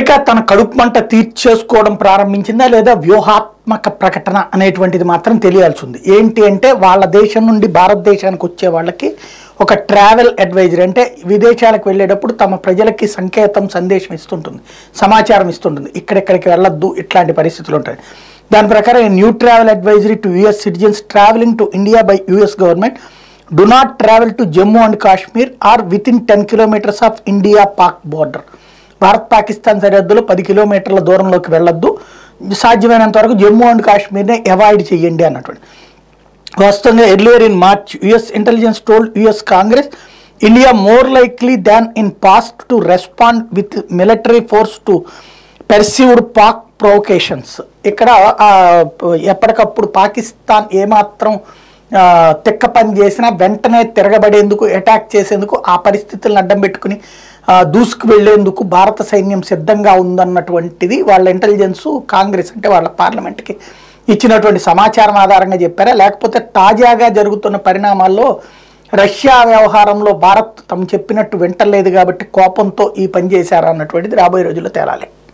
America తన కడుపు మంట తీర్చేసుకోవడం ప్రారంభించిందా లేదా వ్యూహాత్మక ప్రకటన అనేటువంటిది మాత్రం తెలియాల్సి ఉంది ఏంటి అంటే వాళ్ళ దేశం నుండి భారతదేశానికి వచ్చే వాళ్ళకి ఒక ట్రావెల్ అడ్వైజరీ అంటే విదేశాలకు వెళ్ళేటప్పుడు తమ ప్రజలకి సంకేతం సందేశం ఇస్తుంటుంది సమాచారం ఇస్తుంటుంది ఇక్కడెక్కడికి వెళ్ళొద్దు ఇట్లాంటి పరిస్థితులు ఉంటాయి దాని ప్రకారం new travel advisory to US citizens traveling to India by US government do not travel to Jammu and Kashmir or within ten kilometers of India Pak border Bharat Pakistan సరిహద్దులో పది కిలోమీటర్ల దూరంలోకి వెళ్ళొద్దు సాధ్యమైనంత వరకు జమ్మూ అండ్ కాశ్మీర్ని అవాయిడ్ చేయండి అన్నటువంటి వాస్తవంగా earlier in March US intelligence told US Congress India more likely than in past to respond with military force to perceived Pak provocations ఇక్కడ ఆ, ఎప్పటికప్పుడు పాకిస్తాన్ ఏమాత్రం ఆ, తిక్క పని చేసినా వెంటనే తిరగబడేందుకు అటాక్ చేసేందుకు ఆ పరిస్థితులను అడ్డం పెట్టుకుని ఆ, దూసుకు వెళ్లేందుకు భారత సైన్యం సిద్ధంగా ఉందన్నటువంటిది వాళ్ళ ఇంటెలిజెన్స్ కాంగ్రెస్ అంటే వాళ్ళ పార్లమెంట్కి ఇచ్చినటువంటి సమాచారం ఆధారంగా చెప్పారా లేకపోతే తాజాగా జరుగుతున్న పరిణామాల్లో రష్యా వ్యవహారంలో భారత్ తమ చెప్పినట్టు వింటలేదు కాబట్టి కోపంతో ఈ పని చేశారా అన్నటువంటిది రాబోయే రోజుల్లో తేలాలి